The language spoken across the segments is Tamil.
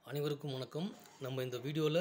அனைவருக்கும் வணக்கம் நம்ம இந்த வீடியோவில்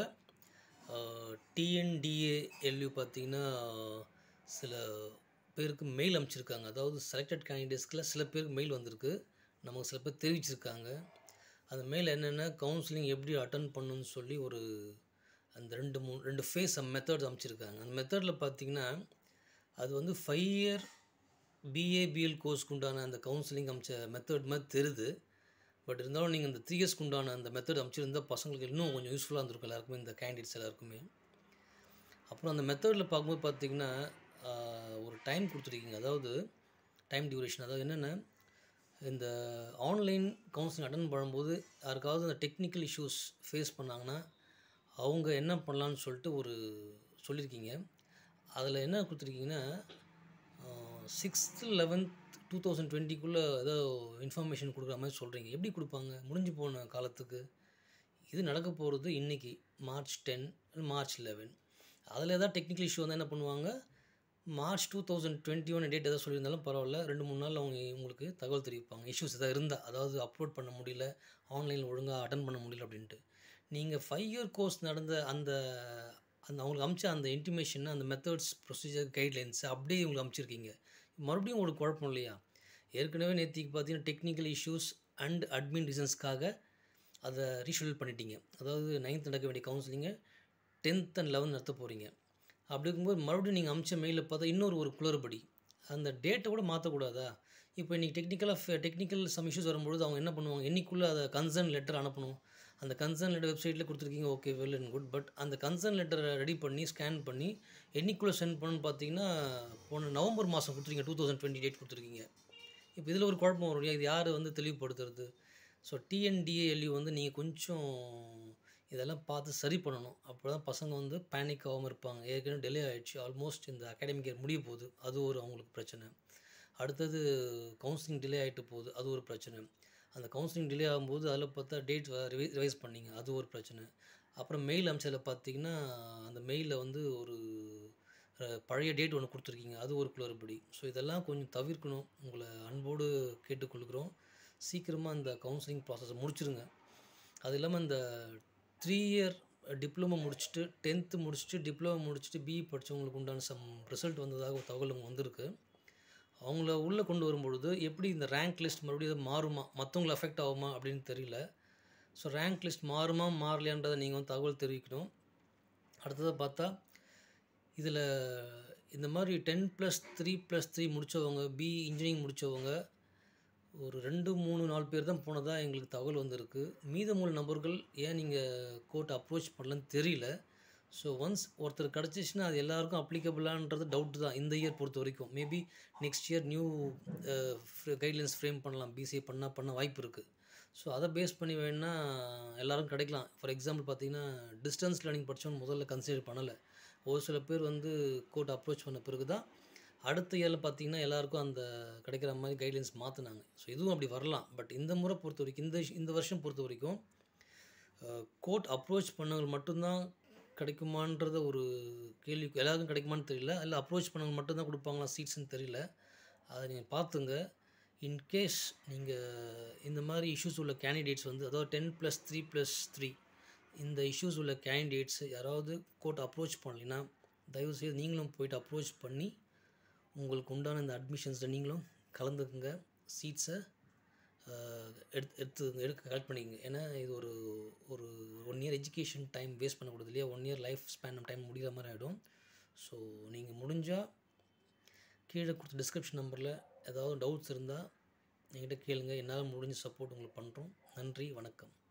டிஎன்டிஏஎல்யூ பார்த்தீங்கன்னா சில பேருக்கு மெயில் அனுப்பிச்சிருக்காங்க அதாவது செலக்டட் கேண்டிடேட்ஸ்க்குலாம் சில பேருக்கு மெயில் வந்திருக்கு நமக்கு சில பேர் தெரிவிச்சிருக்காங்க அந்த மெயில் என்னென்ன கவுன்சிலிங் எப்படி அட்டன் பண்ணணும்னு சொல்லி ஒரு அந்த ரெண்டு மூணு ரெண்டு ஃபேஸ் மெத்தட்ஸ் அமைச்சிருக்காங்க அந்த மெத்தடில் பார்த்தீங்கன்னா அது வந்து ஃபைவ் இயர் பிஏபிஎல் கோர்ஸ்க்கு உண்டான அந்த கவுன்சிலிங் அமைச்ச மெத்தட் மாதிரி தெரியுது பட் இருந்தாலும் நீங்கள் இந்த த்ரீ இயர்ஸ்க்கு உண்டான அந்த மெத்தட் அமைச்சிருந்தா பசங்களுக்கு இன்னும் கொஞ்சம் யூஸ்ஃபுல்லாக இருந்திருக்கும் எல்லாருக்குமே இந்த கேண்டிடேட்ஸ் எல்லாருக்குமே அப்புறம் அந்த மெத்தடில் பார்க்கும்போது பார்த்தீங்கன்னா ஆஹ், ஒரு டைம் கொடுத்துருக்கீங்க அதாவது டைம் டியூரேஷன் அதாவது என்னென்ன இந்த ஆன்லைன் கவுன்சிலிங் அட்டன் பண்ணும்போது யாருக்காவது அந்த டெக்னிக்கல் இஷ்யூஸ் ஃபேஸ் பண்ணாங்கன்னா அவங்க என்ன பண்ணலான்னு சொல்லிட்டு ஒரு சொல்லியிருக்கீங்க அதில் என்ன கொடுத்துருக்கீங்கன்னா சிக்ஸ்த்து லெவன்த் டூ தௌசண்ட் டுவெண்ட்டிக்குள்ளே ஏதோ இன்ஃபர்மேஷன் கொடுக்குற மாதிரி சொல்கிறீங்க எப்படி கொடுப்பாங்க முடிஞ்சு போன காலத்துக்கு இது நடக்க போகிறது இன்றைக்கி மார்ச் டென் மார்ச் லெவன் அதில் ஏதாவது டெக்னிக்கல் இஷ்யூ வந்தால் என்ன பண்ணுவாங்க March two thousand twenty one date எதாவது சொல்லியிருந்தாலும் பரவாயில்ல ரெண்டு மூணு நாள் அவங்க உங்களுக்கு தகவல் தெரிவிப்பாங்க இஷ்யூஸ் எதாவது இருந்தால் அதாவது அப்லோட் பண்ண முடியல ஆன்லைனில் ஒழுங்காக அட்டன் பண்ண முடியல அப்படின்ட்டு நீங்கள் ஃபைவ் இயர் கோர்ஸ் நடந்த அந்த அந்த அவங்களுக்கு அமிச்ச அந்த இன்டிமேஷன் அந்த மெத்தட்ஸ் ப்ரொசீஜர் கைட்லைன்ஸ் அப்படியே உங்களுக்கு அமைச்சிருக்கீங்க மறுபடியும் உங்களுக்கு குழப்பம் இல்லையா ஏற்கனவே நேற்றுக்கு பார்த்தீங்கன்னா டெக்னிக்கல் இஷ்யூஸ் அண்ட் அட்மின் ரீசன்ஸ்க்காக அதை ரீஷெடியூல் பண்ணிட்டீங்க அதாவது நைன்த் நடக்க வேண்டிய கவுன்சிலிங்கை டென்த் அண்ட் லெவன்த் நடத்த போகிறீங்க அப்படி இருக்கும்போது மறுபடியும் நீங்கள் அமிச்ச மெயிலில் பார்த்தா இன்னொரு ஒரு குளறுபடி அந்த டேட்டை கூட மாற்றக்கூடாதா இப்போ இன்றைக்கி டெக்னிக்கலாக டெக்னிக்கல் சம் இஷ்யூஸ் வரும்பொழுது அவங்க என்ன பண்ணுவாங்க என்னைக்குள்ளே அதை கன்சர்ன் லெட்டர் அனுப்பணும் அந்த கன்சர்ன் லெட்டர் வெப்சைட்டில் கொடுத்துருக்கீங்க okay well and good but அந்த கன்சர்ன் லெட்டரை ரெடி பண்ணி ஸ்கேன் பண்ணி என்னைக்குள்ளே சென்ட் பண்ணணும்னு பார்த்தீங்கன்னா போன நவம்பர் மாதம் கொடுத்துருக்கீங்க டூ தௌசண்ட் டுவெண்ட்டி டேட் கொடுத்துருக்கீங்க இப்போ இதில் ஒரு குழப்பம் வரும் இல்லையா இது யார் வந்து தெளிவுபடுத்துறது ஸோ டிஎன்டிஏஎல்யூ வந்து நீங்கள் கொஞ்சம் இதெல்லாம் பார்த்து சரி பண்ணணும் அப்போ தான் பசங்க வந்து பேனிக் ஆகாமல் இருப்பாங்க ஏற்கனவே டிலே ஆகிடுச்சு ஆல்மோஸ்ட் இந்த அகாடமிக் இயர் முடிய போகுது அது ஒரு அவங்களுக்கு பிரச்சனை அடுத்தது கவுன்சிலிங் டிலே ஆகிட்டு போகுது அது ஒரு பிரச்சனை அந்த கவுன்சிலிங் டிலே ஆகும்போது அதில் பார்த்தா டேட் ரிவைஸ் பண்ணீங்க அது ஒரு பிரச்சனை அப்புறம் மெயில் அம்சத்தில் பார்த்தீங்கன்னா அந்த மெயிலில் வந்து ஒரு அஹ், பழைய டேட் ஒன்று கொடுத்துருக்கீங்க அது ஒரு குளறுபடி ஸோ இதெல்லாம் கொஞ்சம் தவிர்க்கணும் உங்களை அன்போடு கேட்டுக்கொள்கிறோம் சீக்கிரமாக அந்த கவுன்சிலிங் ப்ராசஸை முடிச்சிருங்க அது இல்லாமல் இந்த த்ரீ இயர் டிப்ளமோ முடிச்சுட்டு டென்த்து முடிச்சுட்டு டிப்ளமோ முடிச்சுட்டு பிஇ படித்தவங்களுக்கு உண்டான சம் ரிசல்ட் வந்ததாக ஒரு தகவல் அங்கே வந்திருக்கு அவங்கள உள்ளே கொண்டு வரும்பொழுது எப்படி இந்த ரேங்க் லிஸ்ட் மறுபடியும் இது மாறுமா மற்றவங்களை அஃபெக்ட் ஆகுமா அப்படின்னு தெரியல ஸோ ரேங்க் லிஸ்ட் மாறுமா மாறலையான்றதை நீங்கள் வந்து தகவல் தெரிவிக்கணும் அடுத்ததாக பார்த்தா இதில் இந்த மாதிரி ten plus three plus three முடித்தவங்க பி இன்ஜினியரிங் முடித்தவங்க ஒரு ரெண்டு மூணு நாலு பேர் தான் போனதாக எங்களுக்கு தகவல் வந்திருக்கு மீதமுள்ள நபர்கள் ஏன் நீங்கள் கோர்ட் அப்ரோச் பண்ணலன்னு தெரியல ஸோ ஒன்ஸ் ஒருத்தர் கிடச்சிச்சின்னா அது எல்லாருக்கும் அப்ளிகபிளான்றது டவுட் தான் இந்த இயர் பொறுத்த வரைக்கும் maybe next year new guidelines frame பண்ணலாம் பிசிஏ பண்ணால் பண்ண வாய்ப்பு இருக்குது ஸோ அதை பேஸ் பண்ணி வேணா எல்லாரும் கிடைக்கலாம் ஃபார் எக்ஸாம்பிள் பார்த்தீங்கன்னா டிஸ்டன்ஸ் லேர்னிங் படித்தவங்க முதல்ல கன்சிடர் பண்ணலை ஒரு சில பேர் வந்து கோர்ட் அப்ரோச் பண்ண பிறகு தான் அடுத்த இயரில் பார்த்தீங்கன்னா எல்லாருக்கும் அந்த கிடைக்கிற மாதிரி கைட்லைன்ஸ் மாற்றினாங்க ஸோ இதுவும் அப்படி வரலாம் பட் இந்த முறை பொறுத்த வரைக்கும் இந்த இந்த வருஷம் பொறுத்த வரைக்கும் கோர்ட் அப்ரோச் பண்ணவங்க மட்டும்தான் கிடைக்குமான்றத ஒரு கேள்வி எல்லாருக்கும் கிடைக்குமான்னு தெரியல இல்லை அப்ரோச் பண்ணவங்க மட்டும்தான் கொடுப்பாங்களா சீட்ஸ்னு தெரியல அதை நீங்கள் பார்த்துங்க இன்கேஸ் நீங்கள் இந்த மாதிரி இஷ்யூஸ் உள்ள கேண்டிடேட்ஸ் வந்து அதாவது ten plus three plus three இந்த இஷ்யூஸ் உள்ள கேண்டிடேட்ஸ் யாராவது கோர்ட் அப்ரோச் பண்ணலைன்னா தயவுசெய்து நீங்களும் போயிட்டு அப்ரோச் பண்ணி உங்களுக்கு உண்டான இந்த அட்மிஷன்ஸில் நீங்களும் கலந்துக்குங்க சீட்ஸை எடுத்து எடுத்து எடுக்க கலெக்ட் பண்ணிக்கங்க ஏன்னா இது ஒரு ஒரு one year education time waste பண்ணக்கூடாது இல்லையா one year life span time முடிகிற மாதிரி ஆகிடும் ஸோ நீங்கள் முடிஞ்சால் கீழே கொடுத்த டிஸ்கிரிப்ஷன் நம்பரில் ஏதாவது டவுட்ஸ் இருந்தால் என்கிட்ட கேளுங்க என்னால் முடிஞ்ச சப்போர்ட் உங்களுக்கு பண்ணுறோம் நன்றி வணக்கம்